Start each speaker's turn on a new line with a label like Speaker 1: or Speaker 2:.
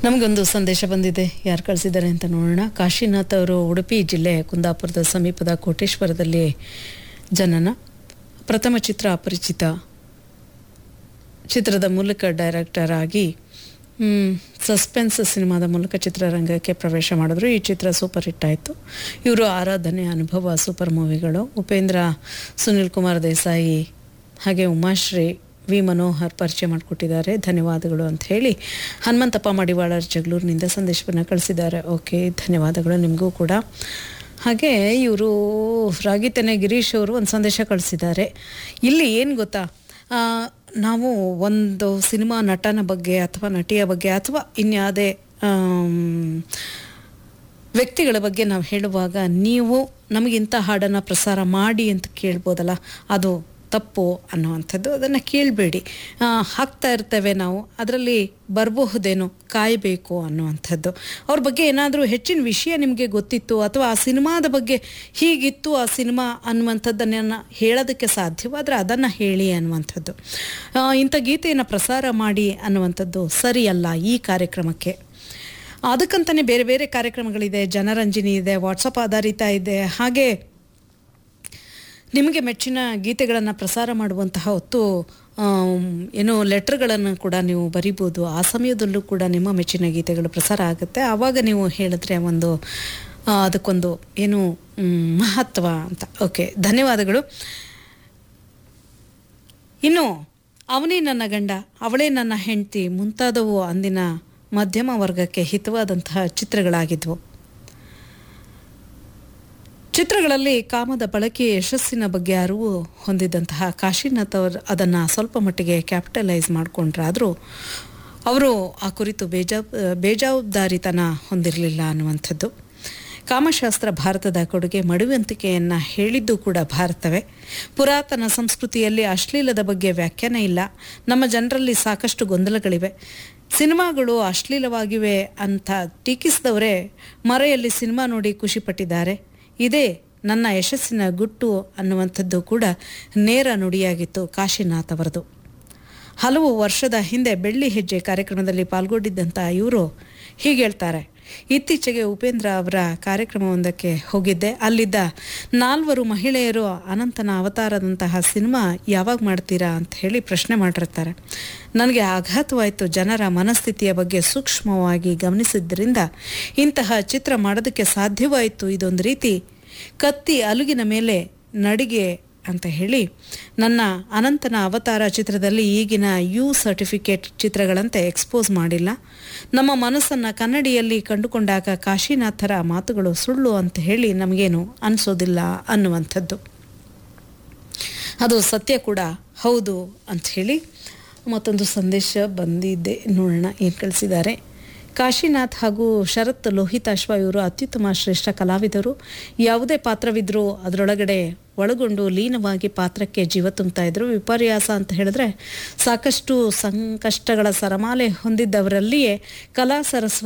Speaker 1: ನಮಗೊಂದು ಸಂದೇಶ ಬಂದಿದೆ ಯಾರು ಕಳಿಸಿದ್ದಾರೆ ಅಂತ ನೋಡೋಣ ಕಾಶಿನಾಥ್ ಅವರು ಉಡುಪಿ ಜಿಲ್ಲೆ ಕುಂದಾಪುರದ ಸಮೀಪದ ಕೋಟೇಶ್ವರದಲ್ಲಿ ಜನನ ಪ್ರಥಮ ಚಿತ್ರ ಅಪರಿಚಿತ ಚಿತ್ರದ ಮೂಲಕ ಡೈರೆಕ್ಟರ್ ಆಗಿ ಮ್, ಸಸ್ಪೆನ್ಸ್ ಸಿನಿಮಾದ ಮೂಲಕ ಚಿತ್ರರಂಗಕ್ಕೆ ಪ್ರವೇಶ ಮಾಡಿದ್ರು ಈ ಚಿತ್ರ ಸೂಪರ್ ಹಿಟ್ ಆಯಿತು ಇವರು ಆರಾಧನೆ ಅನುಭವ ಸೂಪರ್ ಮೂವಿಗಳು ಉಪೇಂದ್ರ ಸುನಿಲ್ ಕುಮಾರ್ ದೇಸಾಯಿ ಹಾಗೆ ಉಮಾಶ್ರೀ ವಿ ಮನೋಹರ್ ಪರಿಚಯ ಮಾಡಿಕೊಟ್ಟಿದ್ದಾರೆ ಧನ್ಯವಾದಗಳು ಅಂತ ಹೇಳಿ ಹನುಮಂತಪ್ಪ ಮಡಿವಾಳರ್ ಜಗಳೂರಿನಿಂದ ಸಂದೇಶವನ್ನು ಕಳಿಸಿದ್ದಾರೆ ಓಕೆ ಧನ್ಯವಾದಗಳು ನಿಮಗೂ ಕೂಡ ಹಾಗೆ ಇವರು ರಾಗಿತೆನೆ ಗಿರೀಶ್ ಅವರು ಒಂದು ಸಂದೇಶ ಕಳಿಸಿದ್ದಾರೆ ಇಲ್ಲಿ ಏನು ಗೊತ್ತಾ ಆ, ನಾವು ಒಂದು ಸಿನಿಮಾ ನಟನ ಬಗ್ಗೆ ಅಥವಾ ನಟಿಯ ಬಗ್ಗೆ ಅಥವಾ ಇನ್ಯಾವುದೇ ಆಮ್, ವ್ಯಕ್ತಿಗಳ ಬಗ್ಗೆ ನಾವು ಹೇಳುವಾಗ ನೀವು ನಮಗಿಂಥ ಹಾಡನ್ನು ಪ್ರಸಾರ ಮಾಡಿ ಅಂತ ಕೇಳ್ಬೋದಲ್ಲ ಅದು ತಪ್ಪು ಅನ್ನುವಂಥದ್ದು ಅದನ್ನು ಕೇಳಬೇಡಿ ಹಾಕ್ತಾ ಇರ್ತೇವೆ ನಾವು ಅದರಲ್ಲಿ ಬರಬಹುದೇನೋ ಕಾಯಬೇಕು ಅನ್ನುವಂಥದ್ದು ಅವ್ರ ಬಗ್ಗೆ ಏನಾದರೂ ಹೆಚ್ಚಿನ ವಿಷಯ ನಿಮಗೆ ಗೊತ್ತಿತ್ತು ಅಥವಾ ಆ ಸಿನಿಮಾದ ಬಗ್ಗೆ ಹೀಗಿತ್ತು ಆ ಸಿನಿಮಾ ಅನ್ನುವಂಥದ್ದನ್ನು ಹೇಳೋದಕ್ಕೆ ಸಾಧ್ಯವಾದರೆ ಅದನ್ನು ಹೇಳಿ ಅನ್ನುವಂಥದ್ದು ಆ, ಇಂಥ ಗೀತೆಯನ್ನು ಪ್ರಸಾರ ಮಾಡಿ ಅನ್ನುವಂಥದ್ದು ಸರಿಯಲ್ಲ ಈ ಕಾರ್ಯಕ್ರಮಕ್ಕೆ ಅದಕ್ಕಂತಲೇ ಬೇರೆ ಬೇರೆ ಕಾರ್ಯಕ್ರಮಗಳಿದೆ ಜನರಂಜನಿ ಇದೆ ವಾಟ್ಸಪ್ ಆಧಾರಿತ ಇದೆ ಹಾಗೆ ನಿಮಗೆ ಮೆಚ್ಚಿನ ಗೀತೆಗಳನ್ನು ಪ್ರಸಾರ ಮಾಡುವಂತಹ ಹೊತ್ತು ಆಮ್, ಏನು ಲೆಟ್ರ್ಗಳನ್ನು ಕೂಡ ನೀವು ಬರಿಬೋದು ಆ ಸಮಯದಲ್ಲೂ ಕೂಡ ನಿಮ್ಮ ಮೆಚ್ಚಿನ ಗೀತೆಗಳು ಪ್ರಸಾರ ಆಗುತ್ತೆ ಆವಾಗ ನೀವು ಹೇಳಿದ್ರೆ ಒಂದು ಆ, ಅದಕ್ಕೊಂದು ಏನು ಮ್, ಮಹತ್ವ ಅಂತ ಓಕೆ ಧನ್ಯವಾದಗಳು ಇನ್ನು ಅವನೇ ನನ್ನ ಗಂಡ ಅವಳೇ ನನ್ನ ಹೆಂಡತಿ ಮುಂತಾದವು ಅಂದಿನ ಮಧ್ಯಮ ವರ್ಗಕ್ಕೆ ಹಿತವಾದಂತಹ ಚಿತ್ರಗಳಾಗಿದ್ವು ಚಿತ್ರಗಳಲ್ಲಿ ಕಾಮದ ಬಳಕೆ ಯಶಸ್ಸಿನ ಬಗ್ಗೆ ಅರಿವು ಹೊಂದಿದ್ದಂತಹ ಕಾಶಿನಾಥ್ ಅವರು ಅದನ್ನು ಸ್ವಲ್ಪ ಮಟ್ಟಿಗೆ ಕ್ಯಾಪಿಟಲೈಸ್ ಮಾಡಿಕೊಂಡ್ರಾದರೂ ಅವರು ಆ ಕುರಿತು ಬೇಜಾ ಬೇಜವಾಬ್ದಾರಿತನ ಹೊಂದಿರಲಿಲ್ಲ ಅನ್ನುವಂಥದ್ದು ಕಾಮಶಾಸ್ತ್ರ ಭಾರತದ ಕೊಡುಗೆ ಮಡುವಂತಿಕೆಯನ್ನು ಹೇಳಿದ್ದು ಕೂಡ ಭಾರತವೇ ಪುರಾತನ ಸಂಸ್ಕೃತಿಯಲ್ಲಿ ಅಶ್ಲೀಲದ ಬಗ್ಗೆ ವ್ಯಾಖ್ಯಾನ ಇಲ್ಲ ನಮ್ಮ ಜನರಲ್ಲಿ ಸಾಕಷ್ಟು ಗೊಂದಲಗಳಿವೆ ಸಿನಿಮಾಗಳು ಅಶ್ಲೀಲವಾಗಿವೆ ಅಂತ ಟೀಕಿಸಿದವರೇ ಮರೆಯಲ್ಲಿ ಸಿನಿಮಾ ನೋಡಿ ಖುಷಿಪಟ್ಟಿದ್ದಾರೆ ಇದೇ ನನ್ನ ಯಶಸ್ಸಿನ ಗುಟ್ಟು ಅನ್ನುವಂಥದ್ದು ಕೂಡ ನೇರ ನುಡಿಯಾಗಿತ್ತು ಕಾಶಿನಾಥ್ ಅವರದು ಹಲವು ವರ್ಷದ ಹಿಂದೆ ಬೆಳ್ಳಿ ಹೆಜ್ಜೆ ಕಾರ್ಯಕ್ರಮದಲ್ಲಿ ಪಾಲ್ಗೊಂಡಿದ್ದಂಥ ಇವರು ಹೀಗೆ ಹೇಳ್ತಾರೆ ಇತ್ತೀಚೆಗೆ ಉಪೇಂದ್ರ ಅವರ ಕಾರ್ಯಕ್ರಮವೊಂದಕ್ಕೆ ಹೋಗಿದ್ದೆ ಅಲ್ಲಿದ್ದ ನಾಲ್ವರು ಮಹಿಳೆಯರು ಅನಂತನ ಅವತಾರದಂತಹ ಸಿನಿಮಾ ಯಾವಾಗ ಮಾಡ್ತೀರಾ ಅಂತ ಹೇಳಿ ಪ್ರಶ್ನೆ ಮಾಡಿರ್ತಾರೆ ನನಗೆ ಆಘಾತವಾಯಿತು ಜನರ ಮನಸ್ಥಿತಿಯ ಬಗ್ಗೆ ಸೂಕ್ಷ್ಮವಾಗಿ ಗಮನಿಸಿದ್ದರಿಂದ ಇಂತಹ ಚಿತ್ರ ಮಾಡೋದಕ್ಕೆ ಸಾಧ್ಯವಾಯಿತು ಇದೊಂದು ರೀತಿ ಕತ್ತಿ ಅಲುಗಿನ ಮೇಲೆ ನಡಿಗೆ ಅಂತ ಹೇಳಿ ನನ್ನ ಅನಂತನ ಅವತಾರ ಚಿತ್ರದಲ್ಲಿ ಈಗಿನ ಯು ಸರ್ಟಿಫಿಕೇಟ್ ಚಿತ್ರಗಳಂತೆ ಎಕ್ಸ್ಪೋಸ್ ಮಾಡಿಲ್ಲ ನಮ್ಮ ಮನಸ್ಸನ್ನು ಕನ್ನಡಿಯಲ್ಲಿ ಕಂಡುಕೊಂಡಾಗ ಕಾಶಿನಾಥರ ಮಾತುಗಳು ಸುಳ್ಳು ಅಂತ ಹೇಳಿ ನಮಗೇನು ಅನಿಸೋದಿಲ್ಲ ಅನ್ನುವಂಥದ್ದು ಅದು ಸತ್ಯ ಕೂಡ ಹೌದು ಅಂತ ಹೇಳಿ ಮತ್ತೊಂದು ಸಂದೇಶ ಬಂದಿದ್ದೆ ನೋಡೋಣ ಏನು ಕಳಿಸಿದ್ದಾರೆ ಕಾಶಿನಾಥ್ ಹಾಗೂ ಶರತ್ ಲೋಹಿತಾಶ್ವ ಇವರು ಅತ್ಯುತ್ತಮ ಶ್ರೇಷ್ಠ ಕಲಾವಿದರು ಯಾವುದೇ ಪಾತ್ರವಿದ್ರೂ ಅದರೊಳಗಡೆ ಒಳಗೊಂಡು ಲೀನವಾಗಿ ಪಾತ್ರಕ್ಕೆ ಜೀವ ತುಂಬ್ತಾ ಇದ್ರು ವಿಪರ್ಯಾಸ ಅಂತ ಹೇಳಿದ್ರೆ ಸಾಕಷ್ಟು ಸಂಕಷ್ಟಗಳ ಸರಮಾಲೆ ಹೊಂದಿದ್ದವರಲ್ಲಿಯೇ ಕಲಾ ಸರಸ್ವತಿ